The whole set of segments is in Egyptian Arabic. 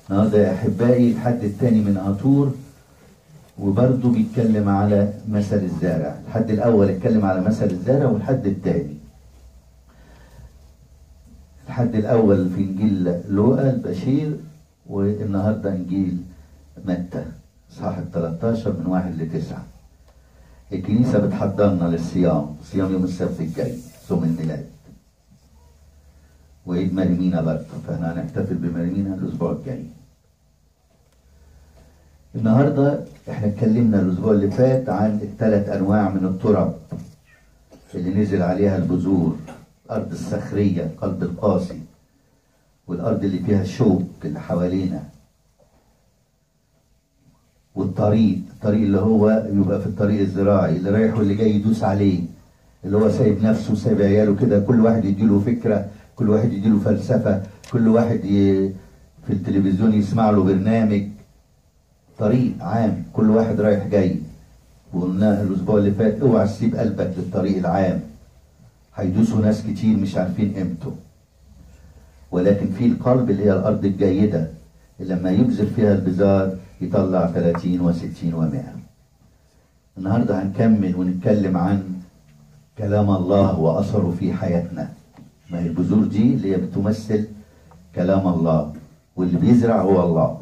النهارده يا احبائي الحد الثاني من عطور وبرضه بيتكلم على مثل الزارع الحد الاول اتكلم على مثل الزارع والحد الثاني الحد الاول في انجيل لوقا البشير والنهارده انجيل متى صح 13 من واحد لتسعة الكنيسة بتحضرنا للصيام صيام يوم السبت الجاي صوم الميلاد وعيد مريمينا برضه فاحنا هنحتفل بمريمينا الاسبوع الجاي النهارده احنا اتكلمنا الاسبوع اللي فات عن الثلاث انواع من التراب اللي نزل عليها البذور الارض الصخريه قلب القاسي والارض اللي فيها الشوك اللي حوالينا والطريق الطريق اللي هو يبقى في الطريق الزراعي اللي رايح واللي جاي يدوس عليه اللي هو سايب نفسه وسايب عياله كده كل واحد يديله فكره كل واحد يديله فلسفه كل واحد ي... في التلفزيون يسمع له برنامج طريق عام كل واحد رايح جاي وقلنا الاسبوع اللي فات اوعى تسيب قلبك للطريق العام هيدوسوا ناس كتير مش عارفين قيمته ولكن في القلب اللي هي الارض الجيده اللي لما يبذر فيها البذار يطلع 30 و60 و100 النهارده هنكمل ونتكلم عن كلام الله واثره في حياتنا ما هي البذور دي اللي هي بتمثل كلام الله واللي بيزرع هو الله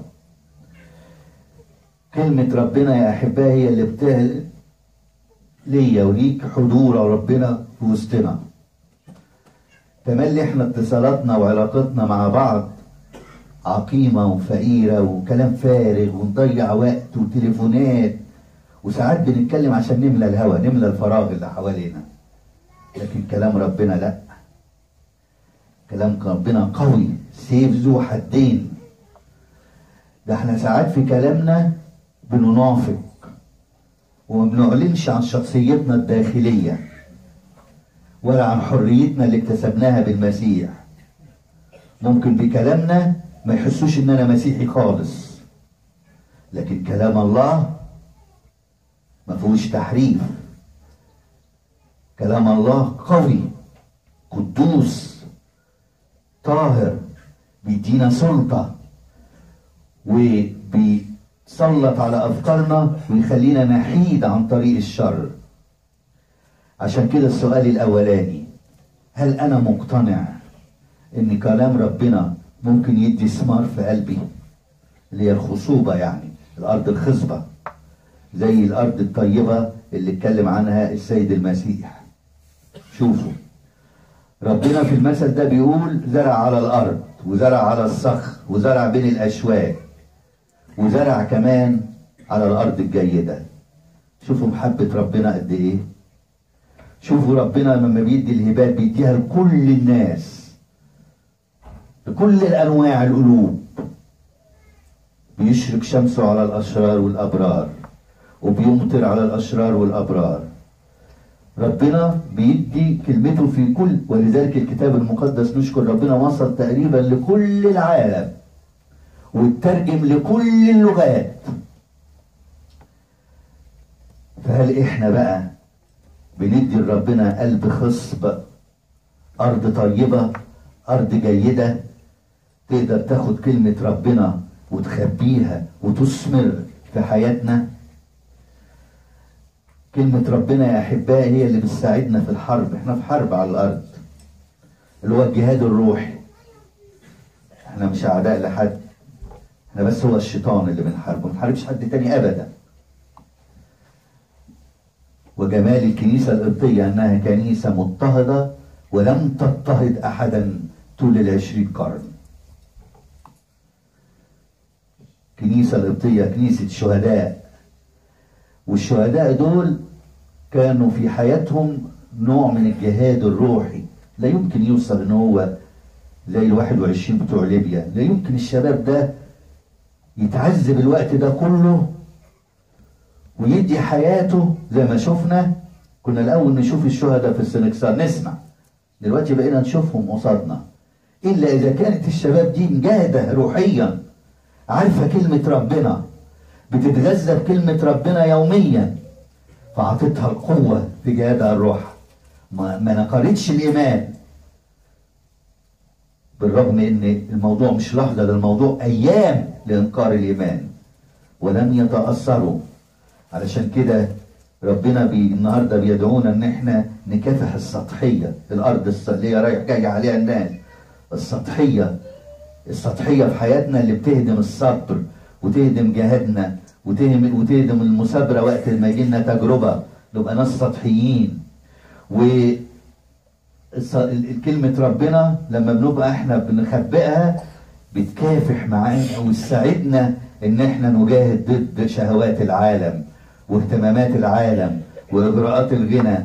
كلمة ربنا يا أحبائي هي اللي بتهل ليا وليك حضور ربنا في وسطنا تملي احنا اتصالاتنا وعلاقتنا مع بعض عقيمة وفقيرة وكلام فارغ ونضيع وقت وتليفونات وساعات بنتكلم عشان نملى الهوى نملى الفراغ اللي حوالينا لكن كلام ربنا لا كلام ربنا قوي سيف ذو حدين ده احنا ساعات في كلامنا بننافق وما بنعلنش عن شخصيتنا الداخلية ولا عن حريتنا اللي اكتسبناها بالمسيح ممكن بكلامنا ما يحسوش ان انا مسيحي خالص لكن كلام الله ما فيهوش تحريف كلام الله قوي قدوس طاهر بيدينا سلطة وبيسلط على أفكارنا ويخلينا نحيد عن طريق الشر عشان كده السؤال الأولاني هل أنا مقتنع إن كلام ربنا ممكن يدي ثمار في قلبي اللي هي الخصوبة يعني الأرض الخصبة زي الأرض الطيبة اللي اتكلم عنها السيد المسيح شوفوا ربنا في المثل ده بيقول زرع على الأرض وزرع على الصخر وزرع بين الأشواك وزرع كمان على الأرض الجيدة شوفوا محبة ربنا قد إيه شوفوا ربنا لما بيدي الهبات بيديها لكل الناس لكل الأنواع القلوب بيشرق شمسه على الأشرار والأبرار وبيمطر على الأشرار والأبرار ربنا بيدي كلمته في كل ولذلك الكتاب المقدس نشكر ربنا وصل تقريبا لكل العالم واترجم لكل اللغات فهل احنا بقى بندي لربنا قلب خصب ارض طيبه ارض جيده تقدر تاخد كلمه ربنا وتخبيها وتثمر في حياتنا كلمة ربنا يا أحبائي هي اللي بتساعدنا في الحرب احنا في حرب على الأرض اللي هو الجهاد الروحي احنا مش أعداء لحد احنا بس هو الشيطان اللي بنحاربه ما بنحاربش حد تاني أبدا وجمال الكنيسة القبطية أنها كنيسة مضطهدة ولم تضطهد أحدا طول العشرين قرن كنيسة القبطية كنيسة شهداء والشهداء دول كانوا في حياتهم نوع من الجهاد الروحي لا يمكن يوصل ان هو زي ال 21 بتوع ليبيا لا يمكن الشباب ده يتعذب الوقت ده كله ويدي حياته زي ما شفنا كنا الاول نشوف الشهداء في السنكسار نسمع دلوقتي بقينا نشوفهم قصادنا الا اذا كانت الشباب دي مجاهده روحيا عارفه كلمه ربنا بتتغذى بكلمة ربنا يوميا فأعطتها القوة في جهادها الروح ما, ما نقرتش الإيمان بالرغم ان الموضوع مش لحظة ده الموضوع ايام لانكار الايمان ولم يتأثروا علشان كده ربنا بي النهارده بيدعونا ان احنا نكافح السطحيه الارض الس- اللي هي رايح جاي عليها الناس السطحيه السطحيه في حياتنا اللي بتهدم الصبر وتهدم جهادنا وتهدم وتهدم المثابره وقت ما يجي لنا تجربه نبقى ناس سطحيين و الص- ال- ال- كلمة ربنا لما بنبقى احنا بنخبئها بتكافح معانا وتساعدنا ان احنا نجاهد ضد شهوات العالم واهتمامات العالم واغراءات الغنى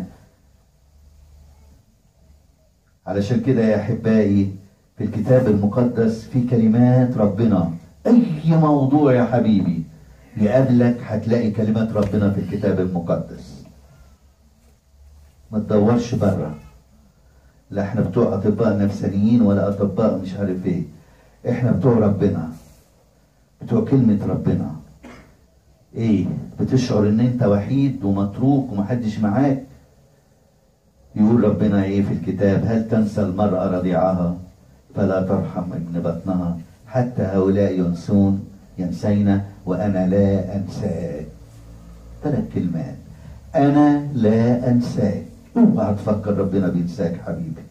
علشان كده يا احبائي في الكتاب المقدس في كلمات ربنا اي موضوع يا حبيبي يقابلك هتلاقي كلمات ربنا في الكتاب المقدس ما تدورش بره لا احنا بتوع اطباء نفسانيين ولا اطباء مش عارف ايه احنا بتوع ربنا بتوع كلمة ربنا ايه بتشعر ان انت وحيد ومتروك ومحدش معاك يقول ربنا ايه في الكتاب هل تنسى المرأة رضيعها فلا ترحم ابن بطنها حتى هؤلاء ينسون ينسينا وانا لا انساك ثلاث كلمات انا لا انساك اوعى تفكر ربنا بينساك حبيبي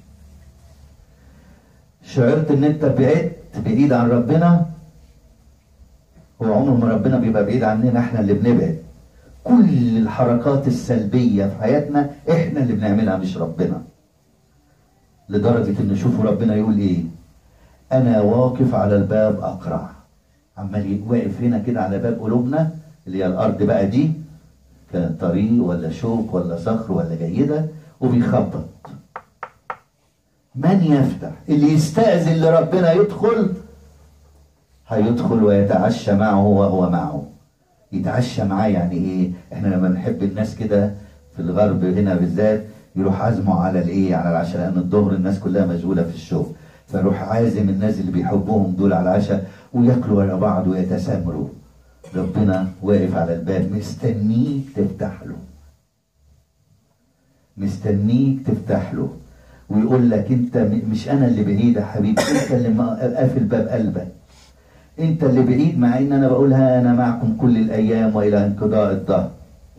شعرت ان انت بعدت بعيد عن ربنا هو عمر ما ربنا بيبقى بعيد عننا احنا اللي بنبعد كل الحركات السلبية في حياتنا احنا اللي بنعملها مش ربنا لدرجة ان شوفوا ربنا يقول ايه انا واقف على الباب اقرع عمال واقف هنا كده على باب قلوبنا اللي هي الارض بقى دي كانت طريق ولا شوك ولا صخر ولا جيدة وبيخبط من يفتح اللي يستأذن لربنا يدخل هيدخل ويتعشى معه وهو معه يتعشى معاه يعني ايه احنا لما نحب الناس كده في الغرب هنا بالذات يروح عازمه على الايه على العشاء لان الظهر الناس كلها مشغوله في الشغل فيروح عازم الناس اللي بيحبهم دول على العشاء وياكلوا ورا بعض ويتسامروا ربنا واقف على الباب مستنيك تفتح له مستنيك تفتح له ويقول لك انت م- مش انا اللي بعيد يا حبيبي انت اللي ما- قافل باب قلبك انت اللي بعيد مع ان انا بقولها انا معكم كل الايام والى انقضاء الدهر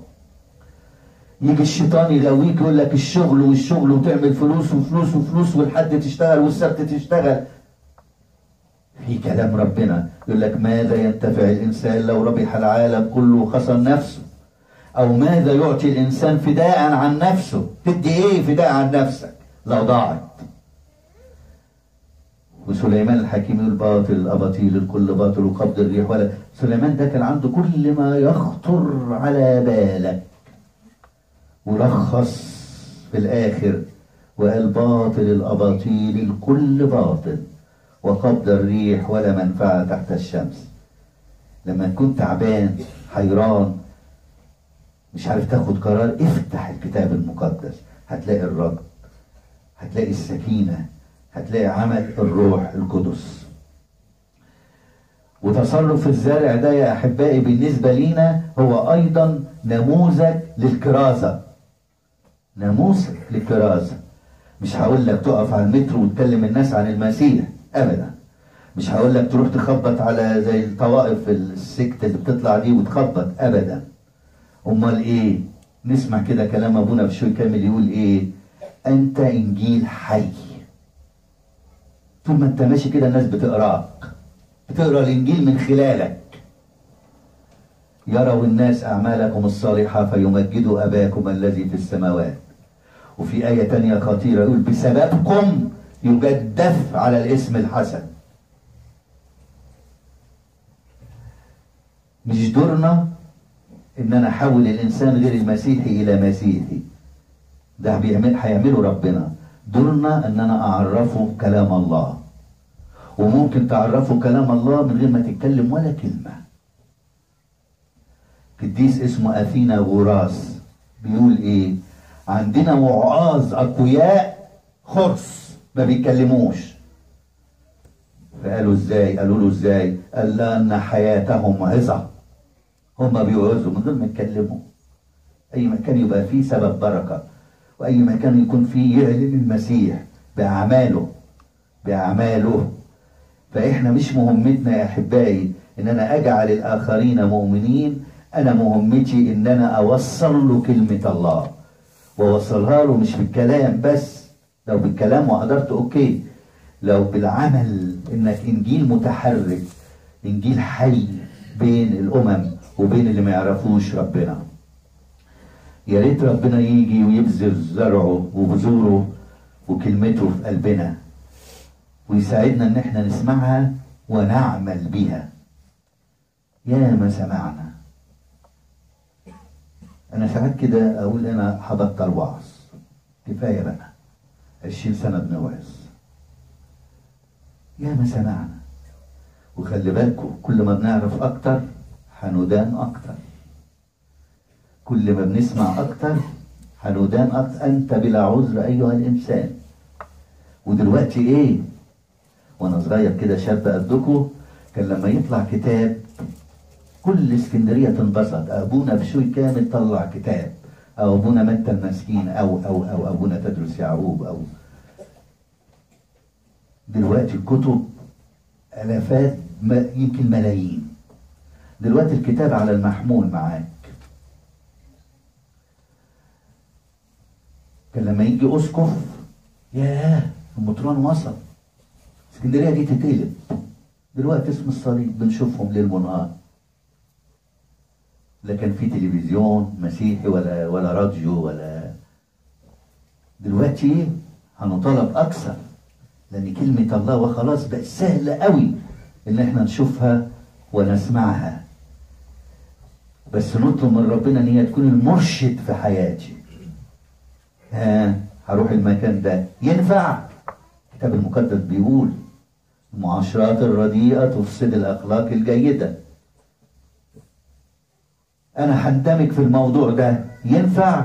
يجي الشيطان يغويك يقول لك الشغل والشغل وتعمل فلوس وفلوس وفلوس والحد تشتغل والسبت تشتغل في كلام ربنا يقول لك ماذا ينتفع الانسان لو ربح العالم كله وخسر نفسه او ماذا يعطي الانسان فداء عن نفسه تدي ايه فداء عن نفسك لو ضاعت وسليمان الحكيم يقول باطل الاباطيل الكل باطل وقبض الريح ولا سليمان ده كان عنده كل ما يخطر على بالك ولخص في الاخر وقال باطل الاباطيل الكل باطل وقبض الريح ولا منفعه تحت الشمس لما تكون تعبان حيران مش عارف تاخد قرار افتح الكتاب المقدس هتلاقي الرد هتلاقي السكينة هتلاقي عمل الروح القدس وتصرف الزارع ده يا أحبائي بالنسبة لينا هو أيضا نموذج للكرازة نموذج للكرازة مش هقول لك تقف على المترو وتكلم الناس عن المسيح أبدا مش هقول لك تروح تخبط على زي الطوائف السكت اللي بتطلع دي وتخبط أبدا امال ايه نسمع كده كلام ابونا بشوي كامل يقول ايه انت انجيل حي طول ما انت ماشي كده الناس بتقراك بتقرا الانجيل من خلالك يروا الناس اعمالكم الصالحه فيمجدوا اباكم الذي في السماوات وفي آية تانية خطيرة يقول بسببكم يجدف على الاسم الحسن مش دورنا ان انا احول الانسان غير المسيحي الى مسيحي ده بيعمل هيعمله ربنا دورنا ان انا اعرفه كلام الله وممكن تعرفه كلام الله من غير ما تتكلم ولا كلمة قديس اسمه اثينا غوراس بيقول ايه عندنا وعاظ اقوياء خرس ما بيتكلموش فقالوا ازاي قالوا له ازاي قال لان حياتهم عظه هم بيوعظوا من غير ما يتكلموا اي مكان يبقى فيه سبب بركه واي مكان يكون فيه يعلن المسيح باعماله بأعماله فإحنا مش مهمتنا يا أحبائي إن أنا أجعل الآخرين مؤمنين أنا مهمتي إن أنا أوصل له كلمة الله وأوصلها له مش بالكلام بس لو بالكلام وقدرت أوكي لو بالعمل إنك إنجيل متحرك إنجيل حي بين الأمم وبين اللي ما يعرفوش ربنا يا ريت ربنا يجي ويبذر زرعه وبذوره وكلمته في قلبنا ويساعدنا ان احنا نسمعها ونعمل بها يا ما سمعنا انا ساعات كده اقول انا هبطل وعظ كفايه بقى عشرين سنه بنوعظ يا ما سمعنا وخلي بالكم كل ما بنعرف اكتر هندان اكتر كل ما بنسمع اكتر هندان اكتر انت بلا عذر ايها الانسان ودلوقتي ايه وانا صغير كده شاب قدكم كان لما يطلع كتاب كل اسكندريه تنبسط ابونا بشوي كامل طلع كتاب او ابونا متى المسكين او او او ابونا تدرس يعقوب او دلوقتي الكتب الافات يمكن ملايين دلوقتي الكتاب على المحمول معاك كان لما يجي اسقف ياه المطران وصل اسكندريه دي تتقلب دلوقتي اسم الصليب بنشوفهم ليل ونهار لا كان في تلفزيون مسيحي ولا ولا راديو ولا دلوقتي هنطالب اكثر لان كلمه الله وخلاص بقت سهله قوي ان احنا نشوفها ونسمعها بس نطلب من ربنا ان هي تكون المرشد في حياتي ها هروح المكان ده ينفع الكتاب المقدس بيقول المعاشرات الرديئة تفسد الأخلاق الجيدة أنا هندمج في الموضوع ده ينفع؟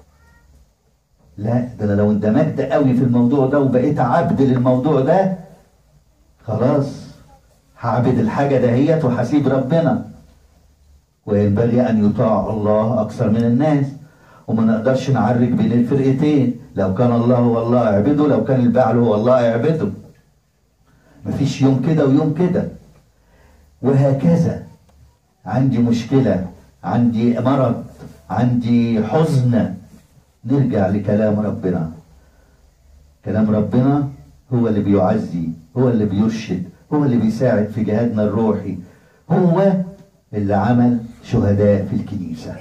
لا ده أنا لو اندمجت قوي في الموضوع ده وبقيت عبد للموضوع ده خلاص هعبد الحاجة دهيت وهسيب ربنا وينبغي أن يطاع الله أكثر من الناس وما نقدرش نعرج بين الفرقتين لو كان الله هو الله اعبده لو كان البعل هو الله اعبده مفيش يوم كده ويوم كده وهكذا عندي مشكلة عندي مرض عندي حزن نرجع لكلام ربنا كلام ربنا هو اللي بيعزي هو اللي بيرشد هو اللي بيساعد في جهادنا الروحي هو اللي عمل شهداء في الكنيسه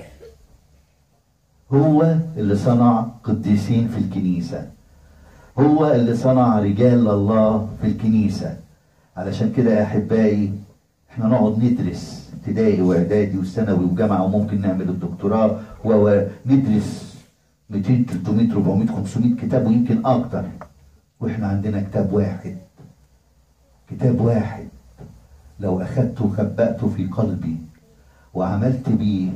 هو اللي صنع قديسين في الكنيسة هو اللي صنع رجال الله في الكنيسة علشان كده يا أحبائي احنا نقعد ندرس ابتدائي واعدادي وثانوي وجامعة وممكن نعمل الدكتوراه وندرس 200 300 400 500 كتاب ويمكن أكتر واحنا عندنا كتاب واحد كتاب واحد لو أخدته وخبأته في قلبي وعملت بيه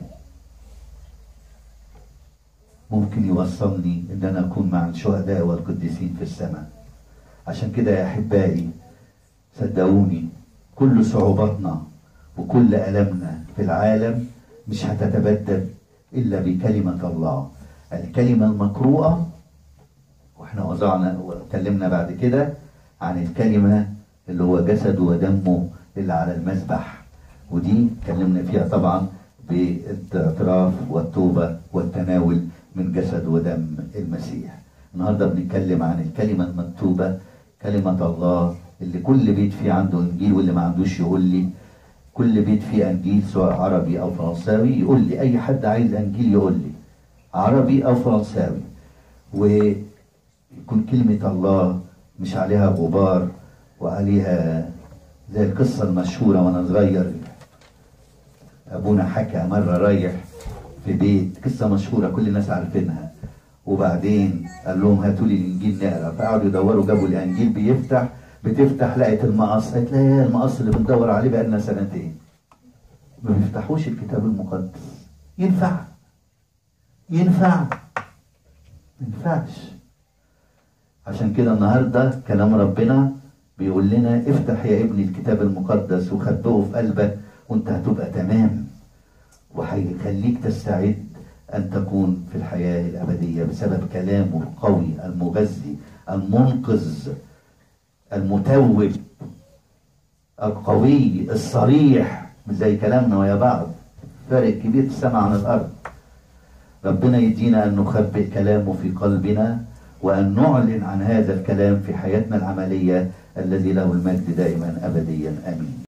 ممكن يوصلني ان انا اكون مع الشهداء والقديسين في السماء عشان كده يا احبائي صدقوني كل صعوباتنا وكل ألمنا في العالم مش هتتبدل إلا بكلمة الله الكلمة المقروءة واحنا وضعنا واتكلمنا بعد كده عن الكلمة اللي هو جسده ودمه اللي على المذبح ودي اتكلمنا فيها طبعا بالاعتراف والتوبة والتناول من جسد ودم المسيح النهارده بنتكلم عن الكلمة المكتوبة كلمة الله اللي كل بيت فيه عنده انجيل واللي ما عندوش يقول لي كل بيت فيه انجيل سواء عربي او فرنساوي يقول لي اي حد عايز انجيل يقول لي عربي او فرنساوي ويكون كلمة الله مش عليها غبار وعليها زي القصة المشهورة وانا صغير ابونا حكى مرة رايح في بيت قصة مشهورة كل الناس عارفينها وبعدين قال لهم هاتوا لي الانجيل نقرا فقعدوا يدوروا جابوا الانجيل بيفتح بتفتح لقيت المقص قالت لها يا المقص اللي بندور عليه بقى لنا سنتين ما بيفتحوش الكتاب المقدس ينفع ينفع ما ينفعش عشان كده النهارده كلام ربنا بيقول لنا افتح يا ابني الكتاب المقدس وخبئه في قلبك وانت هتبقى تمام وهيخليك تستعد أن تكون في الحياة الأبدية بسبب كلامه القوي المغذي المنقذ المتوب القوي الصريح مش زي كلامنا ويا بعض فرق كبير في السماء عن الارض ربنا يدينا ان نخبئ كلامه في قلبنا وان نعلن عن هذا الكلام في حياتنا العمليه الذي له المجد دائما ابديا امين